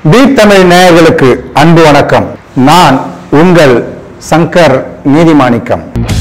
beat Tamil நேயர்களுக்கு அன்பு வணக்கம் நான் உங்கள் சங்கர் நீதிமாணிக்கம்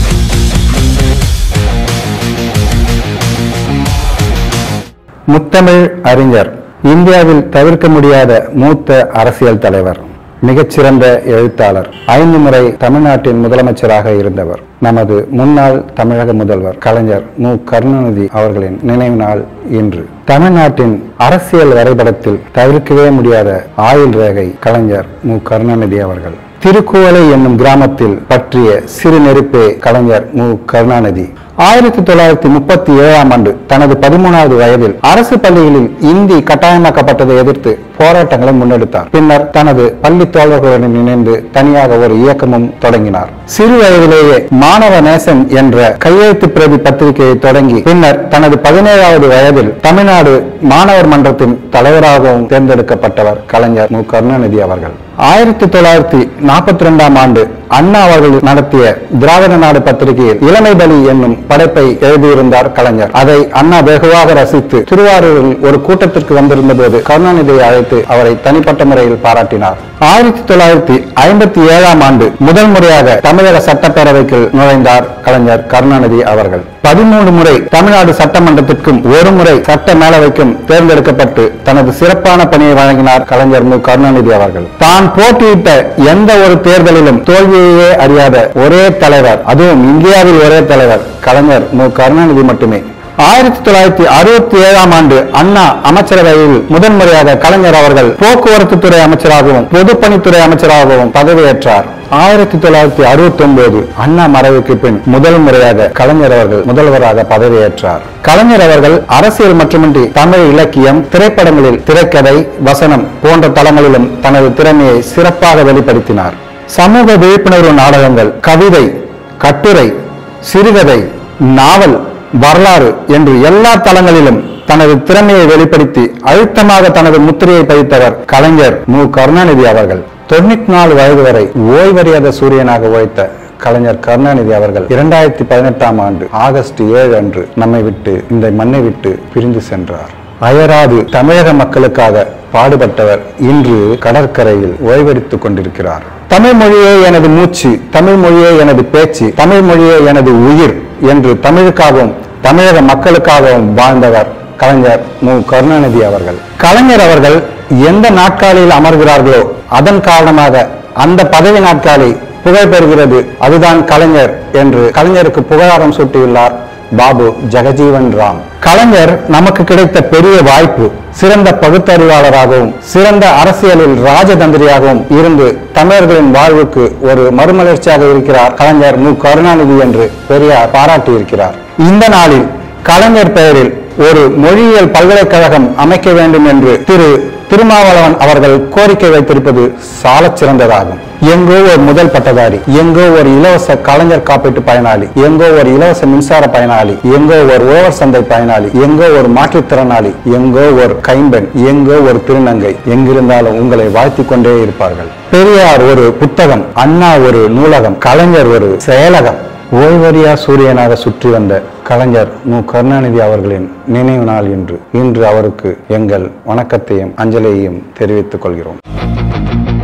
முத்தமிழ் அறிஞர் இந்தியாவில் தவிர்க்க முடியாத மூத்த அரசியல் தலைவர் மிகச்சிறந்த எழுத்தாளர் ஐந்து முறை தமிழ்நாட்டின் முதலமைச்சராக இருந்தவர் நமது முன்னாள் தமிழக முதல்வர் கலைஞர் மு கருணாநிதி அவர்களின் நினைவு நாள் இன்று தமிழ்நாட்டின் அரசியல் வரைபடத்தில் தவிர்க்கவே முடியாத ஆயுள் ரேகை கலைஞர் மு கருணாநிதி அவர்கள் திருக்குவளை என்னும் கிராமத்தில் பற்றிய சிறு நெருப்பே கலைஞர் மு கருணாநிதி ஆயிரத்தி தொள்ளாயிரத்தி முப்பத்தி ஏழாம் ஆண்டு தனது பதிமூணாவது வயதில் அரசு பள்ளிகளில் இந்தி கட்டாயமாக்கப்பட்டதை எதிர்த்து போராட்டங்களை முன்னெடுத்தார் பின்னர் தனது பள்ளி தோழர்களுடன் இணைந்து தனியாக ஒரு இயக்கமும் தொடங்கினார் சிறு வயதிலேயே மாணவ நேசன் என்ற கையெழுத்து பிரதி பத்திரிகையை தொடங்கி பின்னர் தனது பதினேழாவது வயதில் தமிழ்நாடு மாணவர் மன்றத்தின் தலைவராகவும் தேர்ந்தெடுக்கப்பட்டவர் கலைஞர் மு கருணாநிதி அவர்கள் ஆயிரத்தி தொள்ளாயிரத்தி நாற்பத்தி ரெண்டாம் ஆண்டு அண்ணா அவர்கள் நடத்திய திராவிட நாடு பத்திரிகையில் இளமை பலி என்னும் படைப்பை எழுதியிருந்தார் கலைஞர் அதை அண்ணா வெகுவாக ரசித்து திருவாரூரில் ஒரு கூட்டத்திற்கு வந்திருந்த போது கருணாநிதியை அழைத்து அவரை தனிப்பட்ட முறையில் பாராட்டினார் ஆயிரத்தி தொள்ளாயிரத்தி ஐம்பத்தி ஏழாம் ஆண்டு முதல் முறையாக தமிழக சட்டப்பேரவைக்கு நுழைந்தார் கலைஞர் கருணாநிதி அவர்கள் பதிமூன்று முறை தமிழ்நாடு சட்டமன்றத்திற்கும் ஒரு முறை சட்ட மேலவைக்கும் தேர்ந்தெடுக்கப்பட்டு தனது சிறப்பான பணியை வழங்கினார் கலைஞர் மு கருணாநிதி அவர்கள் தான் போட்டியிட்ட எந்த ஒரு தேர்தலிலும் தோல்வியையே அறியாத ஒரே தலைவர் அதுவும் இந்தியாவில் ஒரே தலைவர் கலைஞர் மு கருணாநிதி மட்டுமே ஆயிரத்தி தொள்ளாயிரத்தி அறுபத்தி ஏழாம் ஆண்டு அண்ணா அமைச்சரவையில் முதன்முறையாக கலைஞர் அவர்கள் போக்குவரத்து துறை அமைச்சராகவும் பொதுப்பணித்துறை அமைச்சராகவும் பதவியேற்றார் ஆயிரத்தி தொள்ளாயிரத்தி அறுபத்தி ஒன்பது அண்ணா மறைவுக்கு பின் முதல் முறையாக கலைஞர் அவர்கள் முதல்வராக பதவியேற்றார் கலைஞர் அவர்கள் அரசியல் மட்டுமின்றி தமிழ் இலக்கியம் திரைப்படங்களில் திரைக்கதை வசனம் போன்ற தளங்களிலும் தனது திறமையை சிறப்பாக வெளிப்படுத்தினார் சமூக விழிப்புணர்வு நாடகங்கள் கவிதை கட்டுரை சிறுகதை நாவல் வரலாறு என்று எல்லா தளங்களிலும் தனது திறமையை வெளிப்படுத்தி அழுத்தமாக தனது முத்திரையை பதித்தவர் கலைஞர் மு கருணாநிதி அவர்கள் தொண்ணூத்தி நாலு வயது வரை ஓய்வறியாத சூரியனாக உழைத்த கலைஞர் கருணாநிதி அவர்கள் இரண்டாயிரத்தி பதினெட்டாம் ஆண்டு ஆகஸ்ட் ஏழு அன்று நம்மை விட்டு இந்த மண்ணை விட்டு பிரிந்து சென்றார் அயராது தமிழக மக்களுக்காக பாடுபட்டவர் இன்று கடற்கரையில் ஓய்வெடுத்துக் கொண்டிருக்கிறார் தமிழ் மொழியே எனது மூச்சு தமிழ் மொழியே எனது பேச்சு தமிழ் மொழியே எனது உயிர் என்று தமிழுக்காகவும் தமிழக மக்களுக்காகவும் வாழ்ந்தவர் கலைஞர் மு கருணாநிதி அவர்கள் கலைஞர் அவர்கள் எந்த நாட்காலியில் அமர்கிறார்களோ அதன் காரணமாக அந்த பதவி நாட்காலி புகழ் பெறுகிறது அதுதான் கலைஞர் என்று கலைஞருக்கு புகழாரம் சூட்டியுள்ளார் பாபு ஜெகஜீவன் ராம் கலைஞர் நமக்கு கிடைத்த பெரிய வாய்ப்பு சிறந்த பகுத்தறிவாளராகவும் சிறந்த அரசியலில் ராஜதந்திரியாகவும் இருந்து தமிழர்களின் வாழ்வுக்கு ஒரு மறுமலர்ச்சியாக இருக்கிறார் கலைஞர் மு கருணாநிதி என்று பெரியார் பாராட்டியிருக்கிறார் இந்த நாளில் கலைஞர் பெயரில் ஒரு மொழியியல் பல்கலைக்கழகம் அமைக்க வேண்டும் என்று திரு திருமாவளவன் அவர்கள் கோரிக்கை வைத்திருப்பது சாலச் சிறந்ததாகும் எங்கோ ஒரு முதல் பட்டதாரி எங்கோ ஒரு இலவச கலைஞர் காப்பீட்டு பயனாளி எங்கோ ஒரு இலவச மின்சார பயனாளி எங்கோ ஒரு உழவர் சந்தை பயனாளி எங்கோ ஒரு மாற்றுத்திறனாளி எங்கோ ஒரு கைம்பெண் எங்கோ ஒரு திருநங்கை எங்கிருந்தாலும் உங்களை வாழ்த்திக் கொண்டே இருப்பார்கள் பெரியார் ஒரு புத்தகம் அண்ணா ஒரு நூலகம் கலைஞர் ஒரு செயலகம் ஓய்வறியா சூரியனாக சுற்றி வந்த கலைஞர் மு கருணாநிதி அவர்களின் நினைவு நாள் இன்று இன்று அவருக்கு எங்கள் வணக்கத்தையும் அஞ்சலியையும் தெரிவித்துக் கொள்கிறோம்